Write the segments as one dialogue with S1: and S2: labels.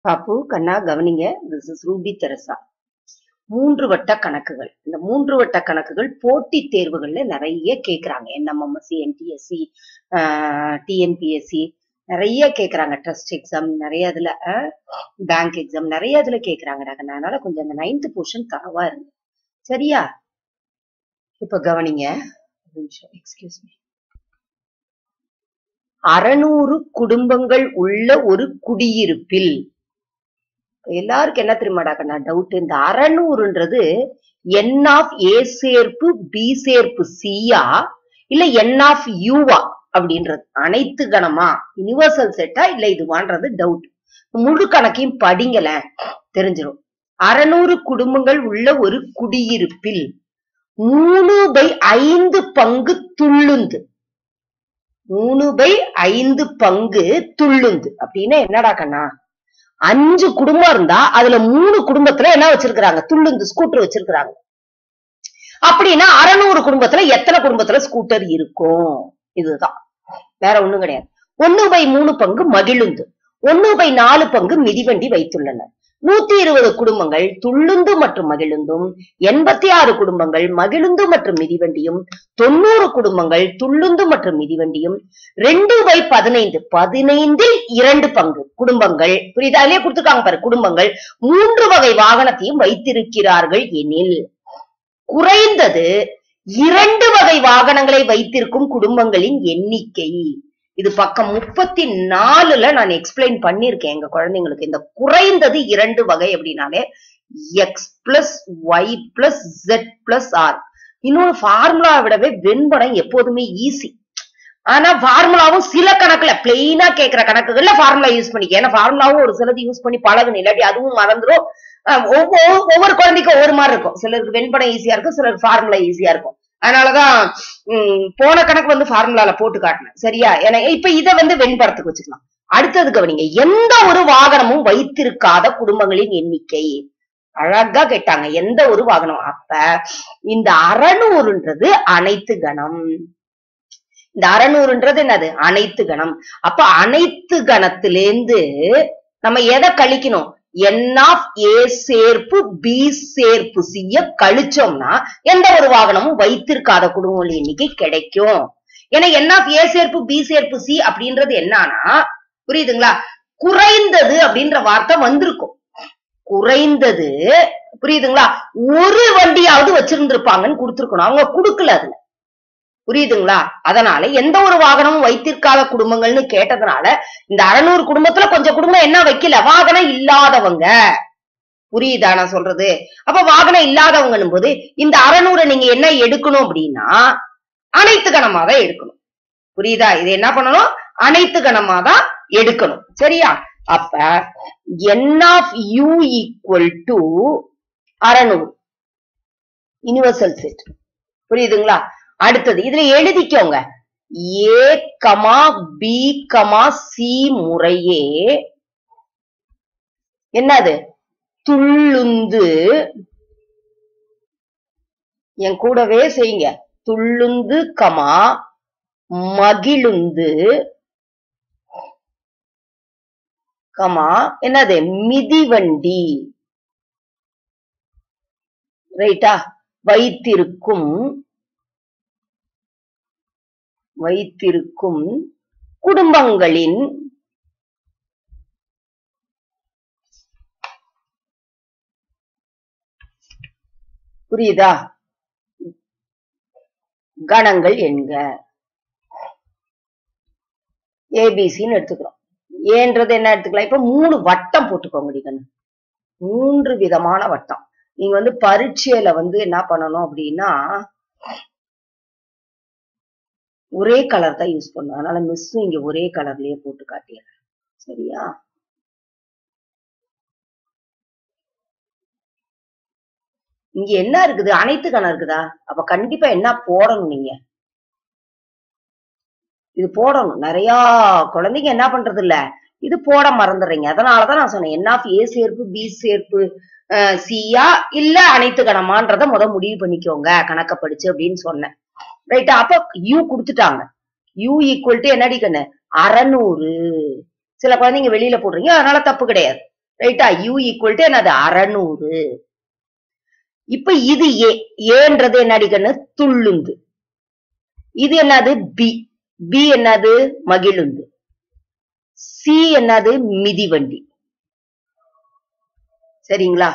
S1: பாப்பு கண்ணா கவனிங்க this is Ruby Teresa மூன்று வட்ட கணக்குகள் இந்த மூன்று வட்ட கணக்குகள் போட்டித் தேர்வுகள்ல நிறைய கேக்குறாங்க என்எம்எம்எஸ்சி என்டிஎஸ்சி டிஎன்பிஎஸ்சி நிறைய கேக்குறாங்க ட்ரஸ்ட் எக்ஸாம் நிறைய இதுல பேங்க் எக்ஸாம் நிறைய இதுல கேக்குறாங்க அதனால கொஞ்சம் அந்த நைன்த் போர்ஷன் தரவா இருக்கு சரியா இப்ப கவனிங்க எக்ஸ்கியூஸ் மீ அறநூறு குடும்பங்கள் உள்ள ஒரு குடியிருப்பில் எல்லாருக்கும் என்ன தெரியுமாடா கண்ணா டவுட் இந்த அறநூறுன்றது என் ஆஃப் ஏ சேர்ப்பு பி சேர்ப்பு சியா இல்ல என் ஆஃப் யூவா அப்படின்றது அனைத்து கணமா யுனிவர்சல் செட்டா இல்ல இதுவான்றது டவுட் முழு கணக்கையும் படிங்கல தெரிஞ்சிடும் அறநூறு குடும்பங்கள் உள்ள ஒரு குடியிருப்பில் மூணு பை ஐந்து பங்கு துள்ளுந்து மூணு பை ஐந்து பங்கு துள்ளுந்து அப்படின்னா என்னடா கண்ணா அஞ்சு குடும்பம் இருந்தா அதுல மூணு குடும்பத்துல என்ன வச்சிருக்கிறாங்க துள்ளுந்து ஸ்கூட்டர் வச்சிருக்கிறாங்க அப்படின்னா அறநூறு குடும்பத்துல எத்தனை குடும்பத்துல ஸ்கூட்டர் இருக்கும் இதுதான் வேற ஒண்ணும் கிடையாது ஒண்ணு பை மூணு பங்கு மகிழுந்து ஒண்ணு பை நாலு பங்கு மிதிவண்டி வைத்துள்ளனர் நூத்தி இருபது குடும்பங்கள் துள்ளுந்து மற்றும் மகிழுந்தும் எண்பத்தி ஆறு குடும்பங்கள் மகிழுந்து மற்றும் மிதிவண்டியும் தொண்ணூறு குடும்பங்கள் துள்ளுந்து மற்றும் மிதிவண்டியும் ரெண்டு பை பதினைந்து பதினைந்தில் இரண்டு பங்கு குடும்பங்கள் புரியுதா அதுலயே கொடுத்துருக்காங்க பாரு குடும்பங்கள் மூன்று வகை வாகனத்தையும் வைத்திருக்கிறார்கள் எனில் குறைந்தது இரண்டு வகை வாகனங்களை வைத்திருக்கும் குடும்பங்களின் எண்ணிக்கை இது பக்கம் முப்பத்தி நாலுல நான் எக்ஸ்பிளைன் பண்ணிருக்கேன் எங்க குழந்தைங்களுக்கு இந்த குறைந்தது இரண்டு வகை அப்படின்னாலே X plus Y plus Z plus R இன்னொரு ஃபார்முலா விடவே வெண்படம் எப்போதுமே ஈஸி ஆனா ஃபார்முலாவும் சில கணக்குல பிளெயினா கேட்கிற கணக்குகள்ல ஃபார்முலா யூஸ் பண்ணிக்க ஏன்னா ஃபார்முலாவும் ஒரு சிலது யூஸ் பண்ணி பழகணும் இல்லாட்டி அதுவும் மறந்துடும் ஒவ்வொரு ஒவ்வொரு குழந்தைக்கும் ஒவ்வொரு மாதிரி இருக்கும் சிலருக்கு வெண்படம் ஈஸியா இருக்கும் சிலருக்கு ஃபார்முலா ஈஸியா இருக்கும் அதனாலதான் உம் போன கணக்கு வந்து ஃபார்முலால போட்டு காட்டினேன் சரியா ஏன்னா இப்ப இத வந்து வெண்படத்துக்கு வச்சுக்கலாம் அடுத்தது கவனிங்க எந்த ஒரு வாகனமும் வைத்திருக்காத குடும்பங்களின் எண்ணிக்கை அழகா கேட்டாங்க எந்த ஒரு வாகனம் அப்ப இந்த அறநூறுன்றது அனைத்து கணம் இந்த அறநூறுன்றது என்னது அனைத்து கணம் அப்ப அனைத்து கணத்திலேந்து நம்ம எதை கழிக்கணும் என் ஆஃப் ஏ சேர்ப்பு பி சேர்ப்பு சிய கழிச்சோம்னா எந்த ஒரு வாகனமும் வைத்திருக்காத குடும்பங்கள் எண்ணிக்கை கிடைக்கும் ஏன்னா என் ஆஃப் ஏ சேர்ப்பு பி சேர்ப்பு சி அப்படின்றது என்னன்னா புரியுதுங்களா குறைந்தது அப்படின்ற வார்த்தை வந்திருக்கும் குறைந்தது புரியுதுங்களா ஒரு வண்டியாவது வச்சிருந்திருப்பாங்கன்னு கொடுத்துருக்கணும் அவங்க கொடுக்கல அதுல புரியுதுங்களா அதனால எந்த ஒரு வாகனமும் வைத்திருக்காத குடும்பங்கள்னு கேட்டதுனால இந்த அறநூறு குடும்பத்துல கொஞ்சம் குடும்பம் என்ன வைக்கல வாகனம் இல்லாதவங்க புரியுதா நான் சொல்றது அப்ப வாகனம் இல்லாதவங்கன்னும் போது இந்த அறநூறை நீங்க என்ன எடுக்கணும் அப்படின்னா அனைத்து கணமா தான் எடுக்கணும் புரியுதா இது என்ன பண்ணணும் அனைத்து கணமா தான் எடுக்கணும் சரியா அப்ப N of U equal to அறநூறு யூனிவர்சல் செட் புரியுதுங்களா அடுத்தது இதுல எழுதிக்கோங்க A comma B comma C முறையே என்னது துள்ளுந்து என் கூடவே செய்யுங்க துள்ளுந்து கமா மகிழுந்து கமா என்னது மிதிவண்டி ரைட்டா வைத்திருக்கும் வைத்திருக்கும் குடும்பங்களின் புரியுதா கணங்கள் என்க ஏபிசின்னு எடுத்துக்கிறோம் ஏன்றது என்ன எடுத்துக்கலாம் இப்ப மூணு வட்டம் போட்டுக்கோங்க கண்ணு மூன்று விதமான வட்டம் நீங்க வந்து பரீட்சையில வந்து என்ன பண்ணணும் அப்படின்னா ஒரே கலர் தான் யூஸ் பண்ணும் அதனால மிஸ்ஸும் இங்க ஒரே கலர்லயே போட்டு காட்டிடுறேன் சரியா இங்க என்ன இருக்குது அனைத்து கணம் இருக்குதா அப்ப கண்டிப்பா என்ன போடணும் நீங்க இது போடணும் நிறைய குழந்தைங்க என்ன பண்றது இல்ல இது போட மறந்துடுறீங்க அதனாலதான் நான் சொன்னேன் என்ன ஆஃப் ஏ சேர்ப்பு பி சேர்ப்பு சியா இல்ல அனைத்து கணமான்றத முத முடிவு பண்ணிக்கோங்க கணக்க படிச்சு அப்படின்னு சொன்னேன் ரைட்டா அப்ப யூ கொடுத்துட்டாங்க யூ ஈக்குவல் டு என்னடி கண்ணு அறநூறு சில குழந்தைங்க வெளியில போடுறீங்க அதனால தப்பு கிடையாது ரைட்டா யூ ஈக்குவல் டு என்னது அறநூறு இப்ப இது ஏ ஏன்றது என்னடி கண்ணு துள்ளுந்து இது என்னது பி பி என்னது மகிழுந்து சி என்னது மிதிவண்டி சரிங்களா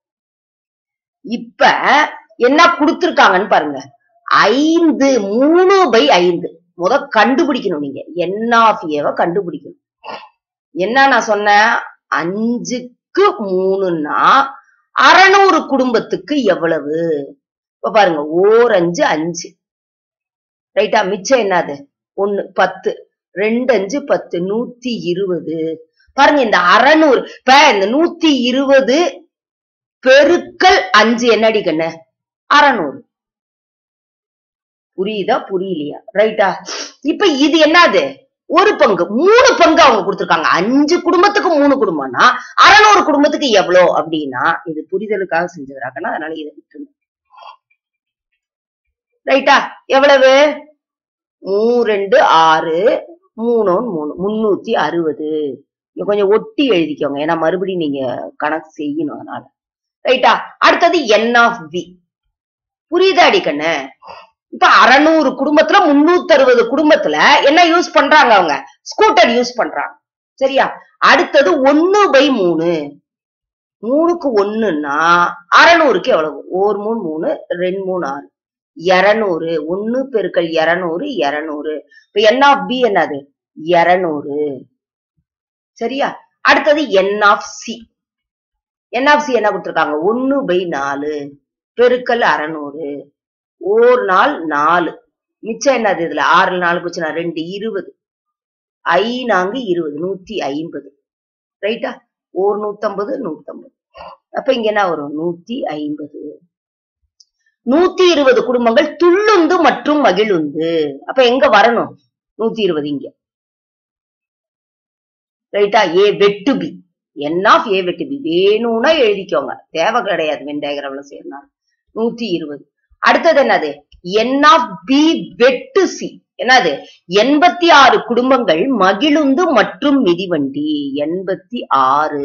S1: இப்ப என்ன கொடுத்திருக்காங்கன்னு பாருங்க ஐந்து மூணு பை ஐந்து முத கண்டுபிடிக்கணும் நீங்க என் ஆஃப் ஏவ கண்டுபிடிக்கணும் என்ன நான் சொன்னேன் அஞ்சுக்கு மூணுன்னா அறநூறு குடும்பத்துக்கு எவ்வளவு இப்ப பாருங்க ஓர் அஞ்சு அஞ்சு ரைட்டா மிச்சம் என்னது ஒண்ணு பத்து ரெண்டு அஞ்சு பத்து நூத்தி இருபது பாருங்க இந்த அறநூறு இப்ப இந்த நூத்தி இருபது பெருக்கல் அஞ்சு என்னடி கண்ணு அறநூறு புரியுதா புரியலையா ரைட்டா இப்ப இது என்னது ஒரு பங்கு மூணு பங்கு அவங்க கொடுத்திருக்காங்க அஞ்சு குடும்பத்துக்கு மூணு குடும்பம்னா அறநூறு குடும்பத்துக்கு எவ்வளோ அப்படின்னா இது புரிதலுக்காக செஞ்சதுராக்கனா அதனால இதை விட்டுருங்க ரைட்டா எவ்வளவு மூ ரெண்டு ஆறு மூணு மூணு முன்னூத்தி அறுபது இங்க கொஞ்சம் ஒட்டி எழுதிக்கோங்க ஏன்னா மறுபடியும் நீங்க கணக்கு செய்யணும் அதனால ரைட்டா அடுத்தது என் ஆஃப் வி புரியுதாடி கண்ணு இப்ப அறநூறு குடும்பத்துல முன்னூத்தி அறுபது குடும்பத்துல என்ன யூஸ் பண்றாங்க அவங்க ஸ்கூட்டர் யூஸ் பண்றாங்க சரியா அடுத்தது ஒண்ணு பை மூணு மூணுக்கு ஒண்ணுன்னா அறநூறுக்கு எவ்வளவு ஒரு மூணு மூணு ரெண்டு மூணு ஆறு இருநூறு ஒண்ணு பெருக்கல் இருநூறு இருநூறு இப்ப என் ஆஃப் பி என்னது இருநூறு சரியா அடுத்தது N of C N of C என்ன கொடுத்திருக்காங்க ஒண்ணு பை நாலு பெருக்கல் அறநூறு ஓர் நாள் நாலு மிச்சம் என்னது இதுல ஆறு நாலு போச்சுன்னா ரெண்டு இருபது ஐ நான்கு இருபது நூத்தி ஐம்பது ரைட்டா ஓர் நூத்தம்பது நூத்தம்பது அப்ப இங்க என்ன வரும் நூத்தி ஐம்பது நூத்தி இருபது குடும்பங்கள் துள்ளுந்து மற்றும் மகிழுந்து அப்ப எங்க வரணும் நூத்தி இருபது இங்க ரைட்டா ஏ வெட்டு பி என் ஆஃப் ஏ வெட்டு பி வேணும்னா எழுதிக்கோங்க தேவை கிடையாது வென் டயக்ராம்ல செய்யணும் நூத்தி இருபது அடுத்தது என்னது என் ஆஃப் பி வெட்டு சி என்னது எண்பத்தி ஆறு குடும்பங்கள் மகிழுந்து மற்றும் மிதிவண்டி எண்பத்தி ஆறு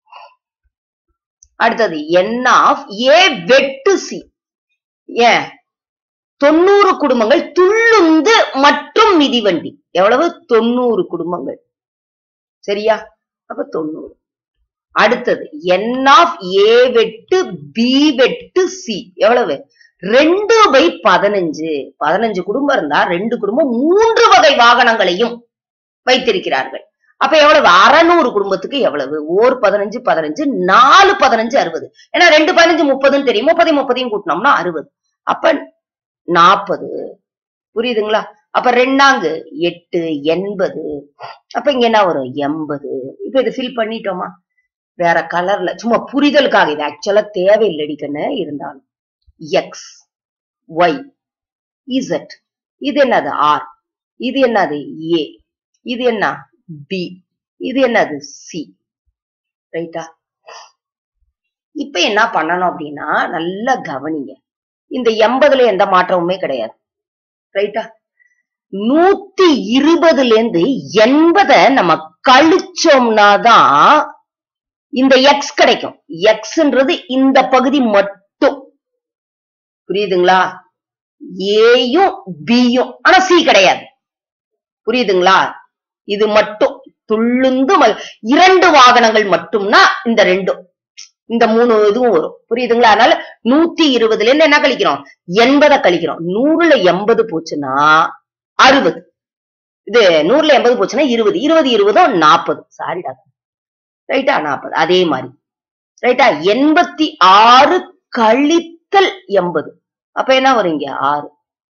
S1: அடுத்தது என் ஆஃப் ஏ வெட்டு சி ஏன் தொண்ணூறு குடும்பங்கள் துள்ளுந்து மற்றும் மிதிவண்டி எவ்வளவு தொண்ணூறு குடும்பங்கள் சரியா அப்ப தொண்ணூறு அடுத்தது என் ஆஃப் ஏ வெட்டு பி வெட்டு சி எவ்வளவு ரெண்டு பை பதினஞ்சு பதினஞ்சு குடும்பம் இருந்தா ரெண்டு குடும்பம் மூன்று வகை வாகனங்களையும் வைத்திருக்கிறார்கள் அப்ப எவ்வளவு அறநூறு குடும்பத்துக்கு எவ்வளவு ஓர் பதினஞ்சு பதினஞ்சு நாலு பதினஞ்சு அறுபது ஏன்னா ரெண்டு பதினஞ்சு முப்பதுன்னு தெரியும் முப்பதையும் முப்பதையும் கூட்டினோம்னா அறுபது அப்ப நாற்பது புரியுதுங்களா அப்ப ரெண்டாங்கு எட்டு எண்பது அப்ப இங்க என்ன வரும் எண்பது இப்ப இது ஃபில் பண்ணிட்டோமா வேற கலர்ல சும்மா புரிதலுக்காக இது ஆக்சுவலா தேவையில்லடி கண்ணு இருந்தாலும் எக்ஸ் ஒய் இசட் இது என்னது ஆர் இது என்னது ஏ இது என்ன பி இது என்னது சி ரைட்டா இப்ப என்ன பண்ணணும் அப்படின்னா நல்லா கவனிங்க இந்த எண்பதுல எந்த மாற்றமுமே கிடையாது ரைட்டா நூத்தி இருபதுல இருந்து எண்பதை நம்ம கழிச்சோம்னா தான் இந்த எக்ஸ் கிடைக்கும் எக்ஸ்ன்றது இந்த பகுதி மட்டும் புரியுதுங்களா ஏயும் பியும் ஆனா சி கிடையாது புரியுதுங்களா இது மட்டும் துள்ளுந்து ம- இரண்டு வாகனங்கள் மட்டும்னா இந்த ரெண்டும் இந்த மூணு இதுவும் வரும் புரியுதுங்களா அதனால நூத்தி இருபதுல இருந்து என்ன கழிக்கிறோம் எண்பதை கழிக்கிறோம் நூறுல எண்பது போச்சுன்னா அறுபது இது நூறுல எண்பது போச்சுன்னா இருபது இருபது இருபதும் நாற்பது சாரி டாக்டர் ரைட்டா நாற்பது அதே மாதிரி ரைட்டா எண்பத்தி ஆறு கழித்தல் எண்பது அப்ப என்ன வரும் இங்க ஆறு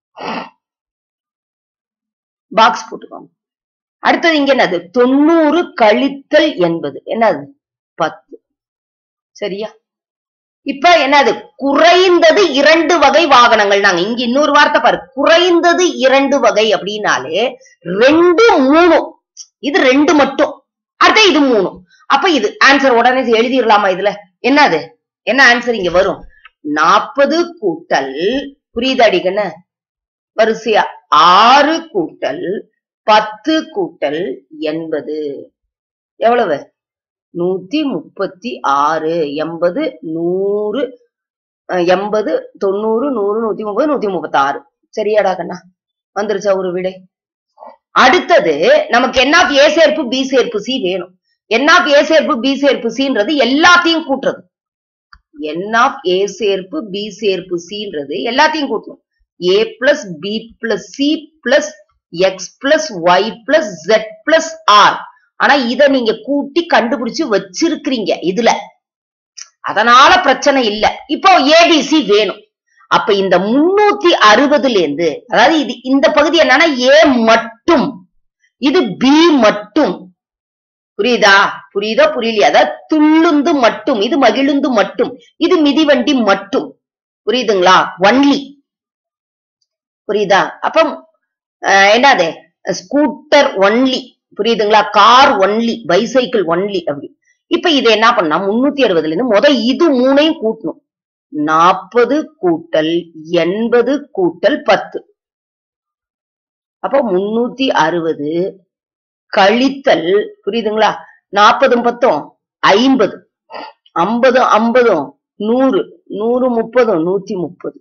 S1: பாக்ஸ் போட்டுக்கோங்க அடுத்தது இங்க என்னது தொண்ணூறு கழித்தல் எண்பது என்னது பத்து சரியா இப்ப என்னது குறைந்தது இரண்டு வகை வாகனங்கள் நாங்க இங்க இன்னொரு வார்த்தை பாரு குறைந்தது இரண்டு வகை அப்படின்னாலே ரெண்டு மூணு இது ரெண்டு மட்டும் அடுத்த இது மூணு அப்ப இது ஆன்சர் உடனே எழுதிடலாமா இதுல என்னது என்ன ஆன்சர் இங்க வரும் நாற்பது கூட்டல் புரியுதாடி கண்ணு வரிசையா ஆறு கூட்டல் பத்து கூட்டல் எண்பது எவ்வளவு நூத்தி முப்பத்தி ஆறு எண்பது நூறு அஹ், எண்பது தொண்ணூறு நூறு நூத்தி முப்பது நூத்தி முப்பத்தி ஆறு சரியாடா கண்ணா வந்துருச்சா ஒரு விடை அடுத்தது நமக்கு என்ன ஆஃப் ஏ சேர்ப்பு பி சேர்ப்பு சி வேணும் என்ன ஆஃப் ஏ சேர்ப்பு பி சேர்ப்பு சின்றது எல்லாத்தையும் கூட்டுறது என் ஆஃப் ஏ சேர்ப்பு பி சேர்ப்பு சின்றது எல்லாத்தையும் கூட்டணும் A plus B plus C plus X plus Y plus Z plus R ஆனா இத நீங்க கூட்டி கண்டுபிடிச்சு வச்சிருக்கிறீங்க இதுல அதனால பிரச்சனை இல்ல இப்போ ஏபிசி வேணும் அப்ப இந்த முன்னூத்தி அறுபதுல இருந்து அதாவது இது இந்த பகுதி என்னன்னா ஏ மட்டும் இது பி மட்டும் புரியுதா புரியுதா புரியலையா அதாவது துள்ளுந்து மட்டும் இது மகிழுந்து மட்டும் இது மிதிவண்டி மட்டும் புரியுதுங்களா ஒன்லி புரியுதா அப்ப அஹ், என்னது ஸ்கூட்டர் ஒன்லி புரியுதுங்களா கார் ஒன்லி பைசைக்கிள் ஒன்லி அப்படி இப்ப இது என்ன பண்ணா முன்னூத்தி அறுபதுல இருந்து முத இது மூணையும் கூட்டணும் நாற்பது கூட்டல் எண்பது கூட்டல் பத்து அப்போ முன்னூத்தி அறுபது கழித்தல் புரியுதுங்களா நாற்பதும் பத்தும் ஐம்பது ஐம்பதும் ஐம்பதும் நூறு நூறு முப்பதும் நூத்தி முப்பது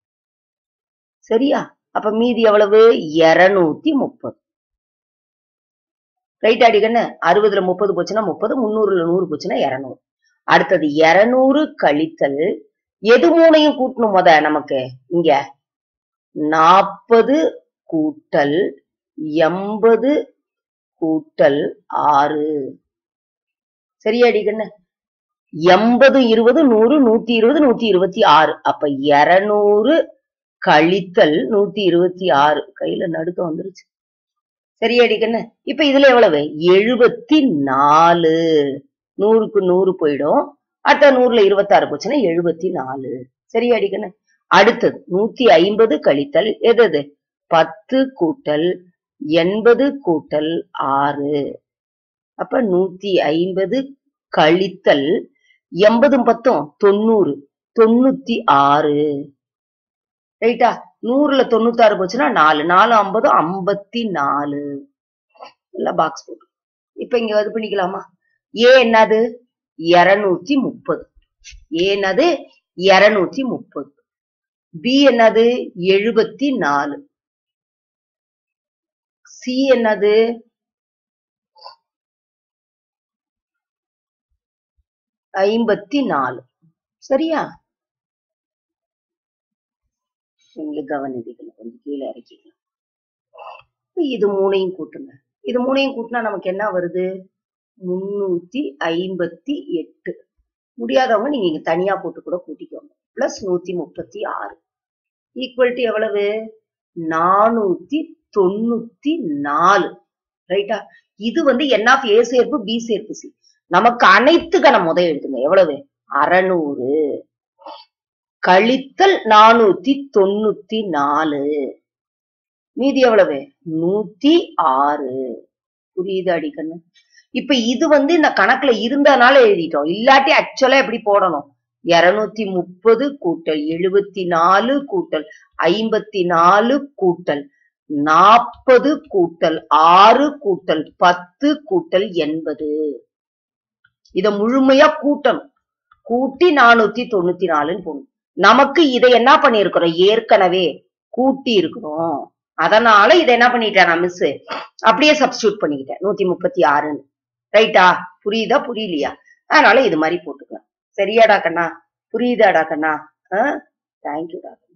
S1: சரியா அப்ப மீதி எவ்வளவு இருநூத்தி முப்பது ரைட் அடிக்கண்ணு அறுபதுல முப்பது போச்சுன்னா முப்பது முந்நூறுல நூறு போச்சுன்னா இருநூறு அடுத்தது இருநூறு கழித்தல் எது மூணையும் கூட்டணும் முத நமக்கு இங்க நாற்பது கூட்டல் எண்பது கூட்டல் ஆறு சரியாடி கண்ணு எண்பது இருபது நூறு நூத்தி இருபது நூத்தி இருபத்தி ஆறு அப்ப இருநூறு கழித்தல் நூத்தி இருபத்தி ஆறு கையில நடுக்கம் வந்துருச்சு சரியாடி கண்ணு இப்ப இதுல எவ்வளவு எழுபத்தி நாலு நூறுக்கு நூறு போயிடும் அடுத்த நூறுல இருபத்தாறு போச்சுன்னா எழுபத்தி நாலு சரியாடி கண்ணு அடுத்தது நூத்தி ஐம்பது கழித்தல் எது எது பத்து கூட்டல் எண்பது கூட்டல் ஆறு அப்ப நூத்தி ஐம்பது கழித்தல் எண்பதும் பத்தும் தொண்ணூறு தொண்ணூத்தி ஆறு ரைட்டா நூறுல தொண்ணூத்தி ஆறு போச்சுன்னா நாலு நாலு ஐம்பது ஐம்பத்தி நாலு எல்லாம் பாக்ஸ் போட்டு இப்ப இங்க இது பண்ணிக்கலாமா ஏ என்னது இருநூத்தி முப்பது ஏ என்னது இருநூத்தி முப்பது பி என்னது எழுபத்தி நாலு சி என்னது ஐம்பத்தி நாலு சரியா இங்க கவனிக்கணும் கொஞ்சம் கீழே இறக்கிக்கலாம் இப்ப இது மூணையும் கூட்டுங்க இது மூணையும் கூட்டினா நமக்கு என்ன வருது முன்னூத்தி ஐம்பத்தி எட்டு முடியாதவங்க நீங்க இங்க தனியா போட்டு கூட கூட்டிக்கோங்க பிளஸ் நூத்தி முப்பத்தி ஆறு ஈக்குவல் எவ்வளவு நானூத்தி தொண்ணூத்தி நாலு ரைட்டா இது வந்து என் ஆஃப் ஏ சேர்ப்பு பி சேர்ப்பு சி நமக்கு அனைத்து கணம் முத எழுதுங்க எவ்வளவு அறநூறு கழித்தல் நானூத்தி தொண்ணூத்தி நாலு மீதி எவ்வளவு நூத்தி ஆறு புரியுது அடிக்கண்ணு இப்ப இது வந்து இந்த கணக்குல இருந்தனால எழுதிட்டோம் இல்லாட்டி ஆக்சுவலா எப்படி போடணும் இருநூத்தி முப்பது கூட்டல் எழுபத்தி நாலு கூட்டல் ஐம்பத்தி நாலு கூட்டல் நாற்பது கூட்டல் ஆறு கூட்டல் பத்து கூட்டல் எண்பது இத முழுமையா கூட்டணும் கூட்டி நானூத்தி தொண்ணூத்தி நாலுன்னு போடணும் நமக்கு இதை என்ன பண்ணிருக்கிறோம் ஏற்கனவே கூட்டி இருக்கிறோம் அதனால இதை என்ன பண்ணிட்டேன் நான் மிஸ் அப்படியே சப்ஸ்டியூட் பண்ணிக்கிட்டேன் நூத்தி முப்பத்தி ஆறுன்னு ரைட்டா புரியுதா புரியலையா அதனால இது மாதிரி போட்டுக்கலாம் சரியாடா கண்ணா புரியுதாடா கண்ணா தேங்க்யூடா